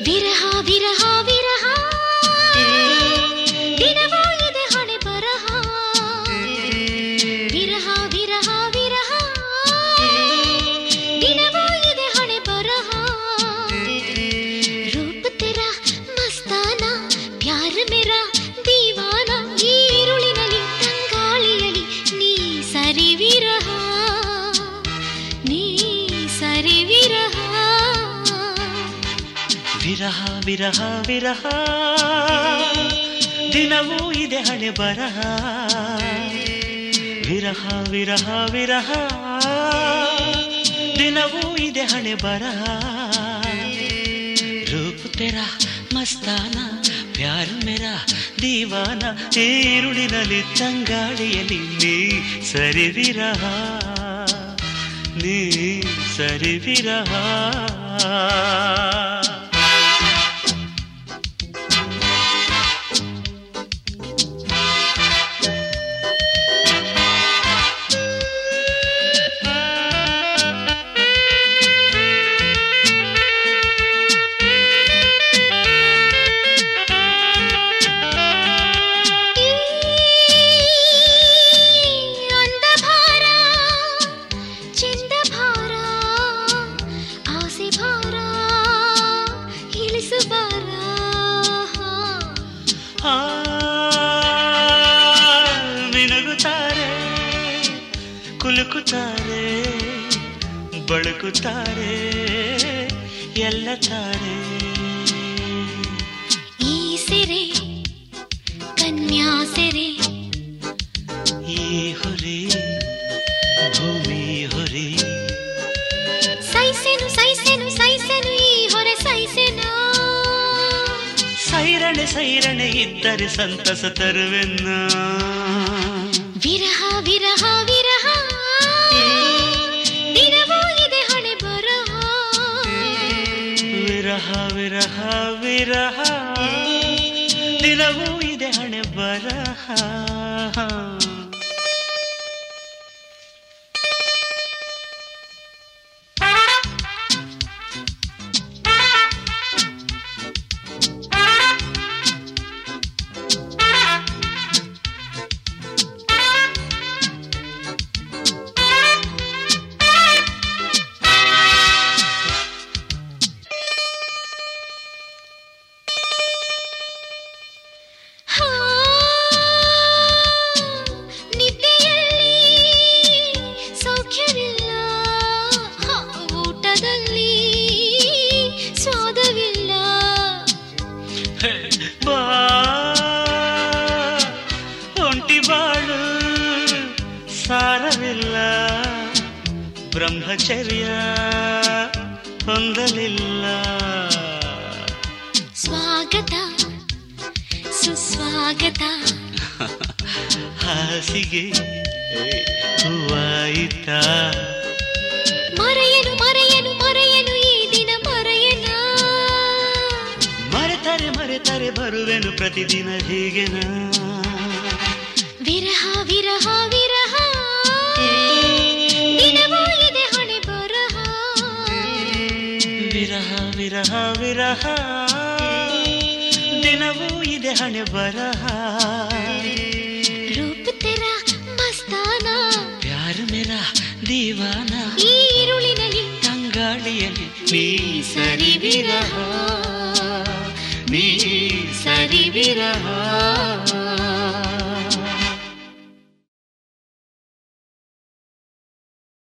ವಿರಹ ವಿರಹ ವಿರಹ ದಿನವೂ ಇದೆ ಹಣೆ ಬರಹ ವಿರಹ ವಿರಹ ವಿರಹ ದಿನವೂ ಇದೆ ಹಣೆ ಬರಹ ರೂಪ ತೆರಾ ಮಸ್ತಾನ ಪ್ಯಾರ ಮೇರಾ ದೀವಾನ ಈ ഇരുളിನಲ್ಲಿ ತಂಗಾಳಿಯಲ್ಲಿ ನೀ ಸರಿ ವಿರಹ ನೀ ಸರಿ ವಿರಹ ವಿರಹ ವಿರಹ ವಿರಹ ದಿನವೂ ಇದೆ ಹಣೆ ಬರಹ ವಿರಹ ವಿರಹ ವಿರಹ ದಿನವೂ ಇದೆ ಹಣೆ ಬರಹ ರೂಪ ತೆರ ಮಸ್ತಾನ ಪ್ಯಾರ ಮೇರಾ ದೀವಾನ ಈರುಳಿನಲ್ಲಿ ತಂಗಾಳಿಯಲ್ಲಿ ನೀ ಸರಿ ವಿರಹ ನೀ ಸರಿ ವಿರಹ ಅಂದ ಭಾರ ಚಂದ ಭಾರ ಆಸೆ ಭಾರ ಇಳಿಸು ಭಾರ ಆ, ಮಿನುಗುತ್ತಾರೆ ಕುಲುಕುತ್ತಾರೆ ಬಳುಕುತ್ತಾರೆ ಎಲ್ಲ ತಾರೆ ಈ ಸೆರೆ ಕನ್ಯಾ ಸೆರೆ ಈ ಹೊರೆ ಭೂಮಿ ಹೊರೆ ಸೈಸೆನು ಸೈಸೆನು ಸೈಸೆನು ಈ ಹೊರೆ ಸೈಸೆನು ಸೈರಣೆ ಸೈರಣೆ ಇದ್ದರೆ ಸಂತಸ ತರುವೆನ್ನ ವಿರಹ ವಿರಹ ವಿರಹ ದಿನವೂ ಇದೆ ಹಣೆ ಬರಹ ವಿರಹ ವಿರಹ ವಿರಹ ದಿನವೂ ಇದೆ ಹಣೆ ಬರಹ ಹಾ, ನಿದ್ದೆಯಲ್ಲಿ ಸೌಖ್ಯವಿಲ್ಲ ಹಾ, ಊಟದಲ್ಲಿ ಸ್ವಾದವಿಲ್ಲ ಬಾ ಒಂಟಿ ಬಾಳು ಸಾರವಿಲ್ಲ ಬ್ರಹ್ಮಚರ್ಯ ಹೊಂದಲಿಲ್ಲ ಸ್ವಾಗತ ಸುಸ್ವಾಗತ ಹಾಸಿಗೆ ಹೂವಾಯಿತ ಮರೆಯನು ಮರೆಯನು ಮರೆಯನು ಈ ದಿನ ಮರೆಯನ ಮರೆತರೆ ಮರೆತರೆ ಬರುವೆನು ಪ್ರತಿದಿನ ಹೀಗೆನ ವಿರಹ ವಿರಹ ವಿರಹ ದಿನವೂ ಇದೆ ಹಣೆ ಬರಹ ವಿರಹ ವಿರಹ ವಿರಹ ದಿನವೂ ಇದೆ ಹಣೆ ಬರಹ ರೂಪ ತೆರ ಮಸ್ತಾನ ಪ್ಯಾರ ಮೇರಾ ದೀವಾನ ಈ ഇരുളിನಲ್ಲಿ ತಂಗಾಳಿಯಲ್ಲಿ ನೀ ಸರಿ ವಿರಹ ನೀ ಸರಿ ವಿರಹ